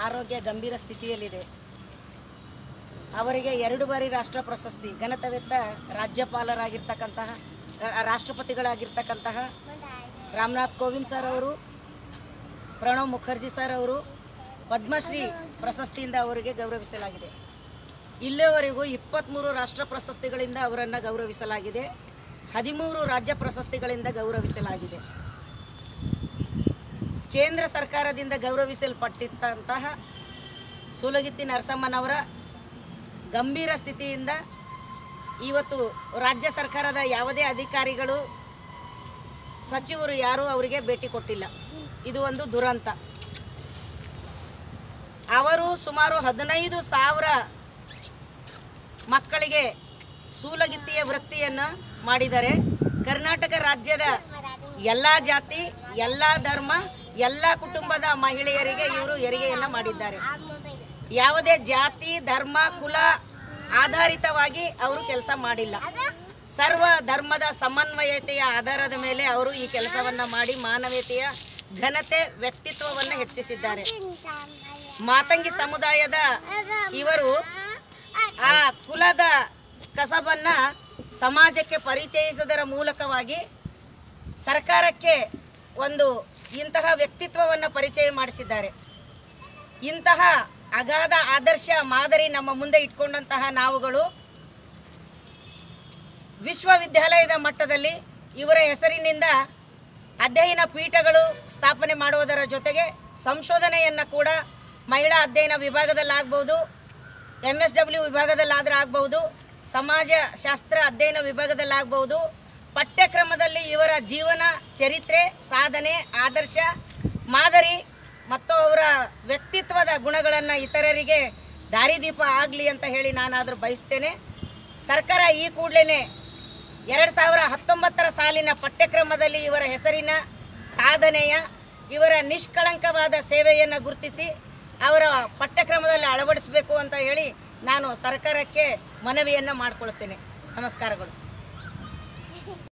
ಆರೋಗ್ಯ ಗಂಭೀರ ಸ್ಥಿತಿಯಲ್ಲಿದೆ ಅವರಿಗೆ ಎರಡು ಬಾರಿ ರಾಷ್ಟ್ರ ಪ್ರಶಸ್ತಿ ಘನತವೆತ್ತ ರಾಜ್ಯಪಾಲರಾಗಿರ್ತಕ್ಕಂತಹ ರಾ- ರಾಷ್ಟ್ರಪತಿಗಳಾಗಿರ್ತಕ್ಕಂತಹ ರಾಮನಾಥ್ ಕೋವಿಂದ್ ಸರ್ ಅವರು ಪ್ರಣವ್ ಮುಖರ್ಜಿ ಸರ್ ಅವರು ಪದ್ಮಶ್ರೀ ಪ್ರಶಸ್ತಿಯಿಂದ ಅವರಿಗೆ ಗೌರವಿಸಲಾಗಿದೆ ಇಲ್ಲಿಯವರೆಗೂ ಇಪ್ಪತ್ತ್ಮೂರು ರಾಷ್ಟ್ರ ಪ್ರಶಸ್ತಿಗಳಿಂದ ಅವರನ್ನು ಗೌರವಿಸಲಾಗಿದೆ ಹದಿಮೂರು ರಾಜ್ಯ ಪ್ರಶಸ್ತಿಗಳಿಂದ ಗೌರವಿಸಲಾಗಿದೆ ಕೇಂದ್ರ ಸರ್ಕಾರದಿಂದ ಗೌರವಿಸಲ್ಪಟ್ಟಿದ್ದಂತಹ ಸೂಲಗಿತ್ತಿ ನರಸಮ್ಮನವರ ಗಂಭೀರ ಸ್ಥಿತಿಯಿಂದ ಇವತ್ತು ರಾಜ್ಯ ಸರ್ಕಾರದ ಯಾವುದೇ ಅಧಿಕಾರಿಗಳು ಸಚಿವರು ಯಾರೂ ಅವರಿಗೆ ಭೇಟಿ ಕೊಟ್ಟಿಲ್ಲ ಇದು ಒಂದು ದುರಂತ ಅವರು ಸುಮಾರು ಹದಿನೈದು ಸಾವಿರ ಮಕ್ಕಳಿಗೆ ಸೂಲಗಿತ್ತಿಯ ವೃತ್ತಿಯನ್ನು ಮಾಡಿದ್ದಾರೆ ಕರ್ನಾಟಕ ರಾಜ್ಯದ ಎಲ್ಲ ಜಾತಿ ಎಲ್ಲ ಧರ್ಮ ಎಲ್ಲ ಕುಟುಂಬದ ಮಹಿಳೆಯರಿಗೆ ಇವರು ಹೆರಿಗೆಯನ್ನು ಮಾಡಿದ್ದಾರೆ ಯಾವುದೇ ಜಾತಿ ಧರ್ಮ ಕುಲ ಆಧಾರಿತವಾಗಿ ಅವರು ಕೆಲಸ ಮಾಡಿಲ್ಲ ಸರ್ವ ಧರ್ಮದ ಸಮನ್ವಯತೆಯ ಆಧಾರದ ಮೇಲೆ ಅವರು ಈ ಕೆಲಸವನ್ನ ಮಾಡಿ ಮಾನವೀಯತೆಯ ಘನತೆ ವ್ಯಕ್ತಿತ್ವವನ್ನು ಹೆಚ್ಚಿಸಿದ್ದಾರೆ ಮಾತಂಗಿ ಸಮುದಾಯದ ಇವರು ಆ ಕುಲದ ಕಸಬನ್ನ ಸಮಾಜಕ್ಕೆ ಪರಿಚಯಿಸುವುದರ ಮೂಲಕವಾಗಿ ಸರ್ಕಾರಕ್ಕೆ ಒಂದು ಇಂತಹ ವ್ಯಕ್ತಿತ್ವವನ್ನು ಪರಿಚಯ ಮಾಡಿಸಿದ್ದಾರೆ ಇಂತಹ ಅಗಾಧ ಆದರ್ಶ ಮಾದರಿ ನಮ್ಮ ಮುಂದೆ ಇಟ್ಕೊಂಡಂತಹ ನಾವುಗಳು ವಿಶ್ವವಿದ್ಯಾಲಯದ ಮಟ್ಟದಲ್ಲಿ ಇವರ ಹೆಸರಿನಿಂದ ಅಧ್ಯಯನ ಪೀಠಗಳು ಸ್ಥಾಪನೆ ಮಾಡುವುದರ ಜೊತೆಗೆ ಸಂಶೋಧನೆಯನ್ನು ಕೂಡ ಮಹಿಳಾ ಅಧ್ಯಯನ ವಿಭಾಗದಲ್ಲಾಗ್ಬೋದು ಎಮ್ ಎಸ್ ಡಬ್ಲ್ಯೂ ವಿಭಾಗದಲ್ಲಾದ್ರೆ ಆಗ್ಬೋದು ಸಮಾಜ ಶಾಸ್ತ್ರ ಅಧ್ಯಯನ ವಿಭಾಗದಲ್ಲಾಗ್ಬೋದು ಪಠ್ಯಕ್ರಮದಲ್ಲಿ ಇವರ ಜೀವನ ಚರಿತ್ರೆ ಸಾಧನೆ ಆದರ್ಶ ಮಾದರಿ ಮತ್ತು ಅವರ ವ್ಯಕ್ತಿತ್ವದ ಗುಣಗಳನ್ನು ಇತರರಿಗೆ ದಾರಿದೀಪ ಆಗಲಿ ಅಂತ ಹೇಳಿ ನಾನಾದರೂ ಬಯಸ್ತೇನೆ ಸರ್ಕಾರ ಈ ಕೂಡಲೇ ಎರಡು ಸಾವಿರ ಹತ್ತೊಂಬತ್ತರ ಸಾಲಿನ ಪಠ್ಯಕ್ರಮದಲ್ಲಿ ಇವರ ಹೆಸರಿನ ಸಾಧನೆಯ ಇವರ ನಿಷ್ಕಳಂಕವಾದ ಸೇವೆಯನ್ನು ಗುರುತಿಸಿ ಅವರ ಪಠ್ಯಕ್ರಮದಲ್ಲಿ ಅಳವಡಿಸಬೇಕು ಅಂತ ಹೇಳಿ ನಾನು ಸರ್ಕಾರಕ್ಕೆ ಮನವಿಯನ್ನು ಮಾಡಿಕೊಳ್ತೇನೆ ನಮಸ್ಕಾರಗಳು